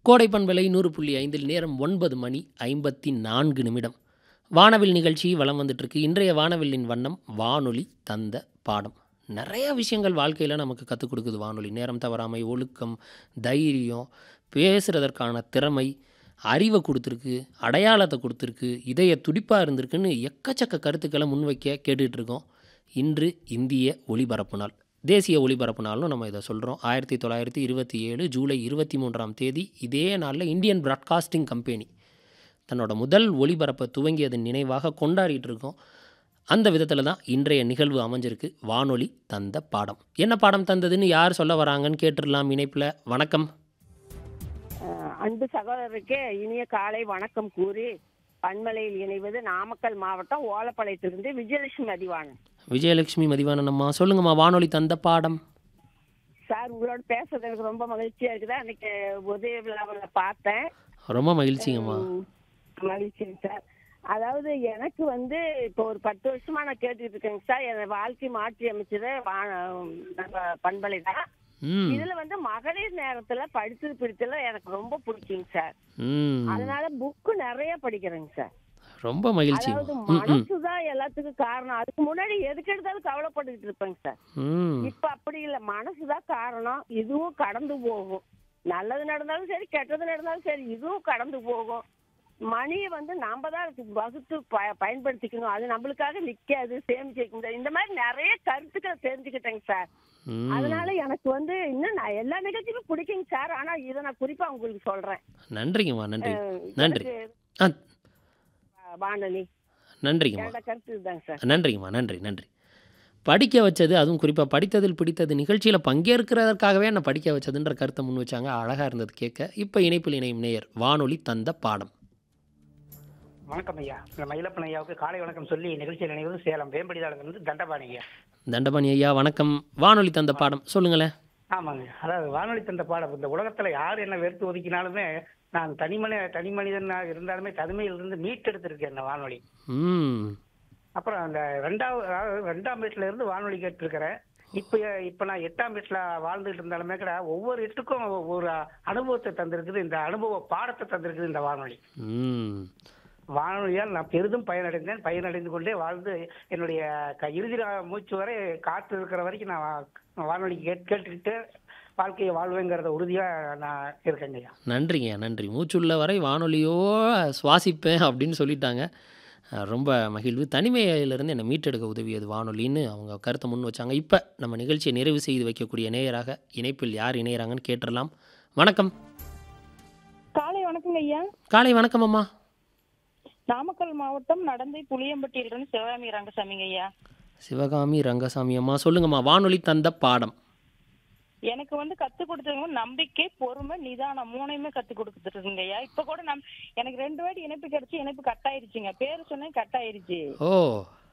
கோடை பண்பலை நூறு புள்ளி ஐந்தில் நேரம் ஒன்பது மணி ஐம்பத்தி நான்கு நிமிடம் வானவில் நிகழ்ச்சி வலம் வந்துட்டுருக்கு இன்றைய வானவில்லின் வண்ணம் வானொலி தந்த பாடம் நிறைய விஷயங்கள் வாழ்க்கையில் நமக்கு கற்றுக் கொடுக்குது வானொலி நேரம் தவறாமை ஒழுக்கம் தைரியம் பேசுகிறதற்கான திறமை அறிவை கொடுத்துருக்கு அடையாளத்தை கொடுத்துருக்கு இதய துடிப்பாக இருந்திருக்குன்னு எக்கச்சக்க கருத்துக்களை முன்வைக்க கேட்டுட்டு இருக்கோம் இன்று இந்திய ஒளிபரப்பு நாள் தேசிய ஒளிபரப்பு நாள்னு நம்ம இதை சொல்கிறோம் ஆயிரத்தி தொள்ளாயிரத்தி இருபத்தி ஏழு ஜூலை இருபத்தி மூன்றாம் தேதி இதே நாளில் இந்தியன் பிராட்காஸ்டிங் கம்பெனி தன்னோட முதல் ஒளிபரப்பை துவங்கியதன் நினைவாக கொண்டாடிட்டு இருக்கோம் அந்த விதத்தில் தான் இன்றைய நிகழ்வு அமைஞ்சிருக்கு வானொலி தந்த பாடம் என்ன பாடம் தந்ததுன்னு யார் சொல்ல வராங்கன்னு கேட்டுடலாம் இணைப்பில் வணக்கம் அஹ் அன்பு சகோதரருக்கு இனிய காலை வணக்கம் கூறி பன்மலையில் இணைவது நாமக்கல் மாவட்டம் ஓலப்பாளையத்திலிருந்து விஜயலட்சுமி அதிவாணன் விஜயலட்சுமி மதிவானன் அம்மா சொல்லுங்கம்மா வானொலி தந்த பாடம் சார் உங்களோட பேசுறது எனக்கு ரொம்ப மகிழ்ச்சியா இருக்குது அன்னைக்கு உதய விழாவில் பார்த்தேன் ரொம்ப மகிழ்ச்சிங்கம்மா உம், மகிழ்ச்சி சார் அதாவது எனக்கு வந்து இப்போ ஒரு பத்து வருஷமா நான் கேட்டுட்டு இருக்கேங்க சார் என் வாழ்க்கை மாற்றி அமைச்சது வா- நம்ம பண்பலை தான் ம் இதுல வந்து மகளிர் நேரத்துல படிச்சது பிடிச்சல எனக்கு ரொம்ப பிடிக்குங்க சார் ம் அதனால புக்கு நிறைய படிக்கிறேங்க சார் ரொம்ப அதாவது மகிழ்ச்சிங்கம்மா ம் ம் மனசுதான் எல்லாத்துக்கும் காரணம் அதுக்கு முன்னாடி எதுக்கு எடுத்தாலும் கவலைப்பட்டுக்கிட்டு இருப்பேங்க சார் ம் இப்ப அப்படி இல்ல மனசுதான் காரணம் இதுவும் கடந்து போகும் நல்லது நடந்தாலும் சரி கெட்டது நடந்தாலும் சரி இதுவும் கடந்து போகும் மணியை வந்து நாம தான் அதுக்கு வகுத்து ப- பயன்படுத்திக்கணும் அது நம்மளுக்காக நிக்காது சேமிச்சு வைக்க முடியாது இந்த மாதிரி நிறைய கருத்துக்களை தெரிஞ்சுக்கிட்டேங்க சார் ம் அதனால எனக்கு வந்து இன்னும் நான் எல்லா நிகழ்ச்சியுமே பிடிக்குங்க சார் ஆனா இதை நான் குறிப்பா உங்களுக்கு சொல்றேன் நன்றிங்கம்மா நன்றி அஹ் நன்றி எனக்கு, ஆ அஹ், வானொலி நன்றிங்கம்மா என்னோட கருத்து இதுதாங்க சார் நன்றிங்கம்மா நன்றி நன்றி படிக்க வச்சது அதுவும் குறிப்பாக படித்ததில் பிடித்தது நிகழ்ச்சியில் பங்கேற்கிறதற்காகவே என்னை படிக்க வச்சதுன்ற கருத்தை முன் வச்சாங்க அழகாக இருந்தது கேட்க இப்போ இணைப்பில் இணையும் நேயர் வானொலி தந்த பாடம் வணக்கம் ஐயா இந்த மயிலப்பன் ஐயாவுக்கு காலை வணக்கம் சொல்லி நிகழ்ச்சியில் நினைவது சேலம் வேம்படிதாளர் தண்டபாணி ஐயா தண்டபாணி ஐயா வணக்கம் வானொலி தந்த பாடம் சொல்லுங்களேன் ஆமாங்க அதாவது வானொலி தந்த பாடம் இந்த உலகத்துல யார் என்ன வெறுத்து ஒதுக்கினாலுமே நான் தனிமனி தனி மனிதனாக இருந்தாலுமே தனிமையிலிருந்து மீட்டெடுத்திருக்கேன் இந்த வானொலி ம் அப்புறம் அந்த ரெண்டாவது அதாவது ரெண்டாம் வீட்டுல இருந்து வானொலி கேட்டிருக்கிறேன் இப்ப இப்ப நான் எட்டாம் வீட்டுல வாழ்ந்துட்டு இருந்தாலுமே கூட ஒவ்வொரு எட்டுக்கும் ஒரு அனுபவத்தை தந்திருக்குது இந்த அனுபவ பாடத்தை தந்திருக்குது இந்த வானொலி ம் வானொலியால் நான் பெரிதும் பயனடைந்தேன் பயனடைந்து கொண்டே வாழ்ந்து என்னுடைய க- இறுதி நா- மூச்சு வரை காத்து இருக்கிற வரைக்கும் நான் வா- வானொலி கேட் கேட்டுக்கிட்டு வாழ்க்கையை வாழ்வேங்கிறத உறுதியா நான் இருக்கேங்க ஐயா நன்றிங்க நன்றி மூச்சுள்ள வரை வானொலியோ சுவாசிப்பேன் அப்படின்னு சொல்லிட்டாங்க அஹ் ரொம்ப மகிழ்வு தனிமையிலிருந்து என்னை மீட்டெடுக்க உதவியது வானொலின்னு அவங்க கருத்தை முன் வச்சாங்க இப்போ நம்ம நிகழ்ச்சியை நிறைவு செய்து வைக்கக்கூடிய நேயராக இணைப்பில் யார் இணையறாங்கன்னு கேட்டுடலாம் வணக்கம் காலை வணக்கங்க ஐயா காலை வணக்கம் அம்மா நாமக்கல் மாவட்டம் நடந்தை புளியம்பட்டியிலிருந்து சிவகாமி ரங்கசாமிங்க ஐயா சிவகாமி ரங்கசாமி அம்மா சொல்லுங்கம்மா வானொலி தந்த பாடம் எனக்கு வந்து கத்து கொடுத்தவங்க நம்பிக்கை பொறுமை நிதானம் மூணையுமே கத்து கொடுத்துருக்குங்க ஐயா இப்ப கூட நம் எனக்கு ரெண்டு வாட்டி இணைப்பு கிடைச்சு இணைப்பு கட் ஆயிருச்சுங்க பேரு சொன்னேன் கட் ஆயிருச்சு ஓ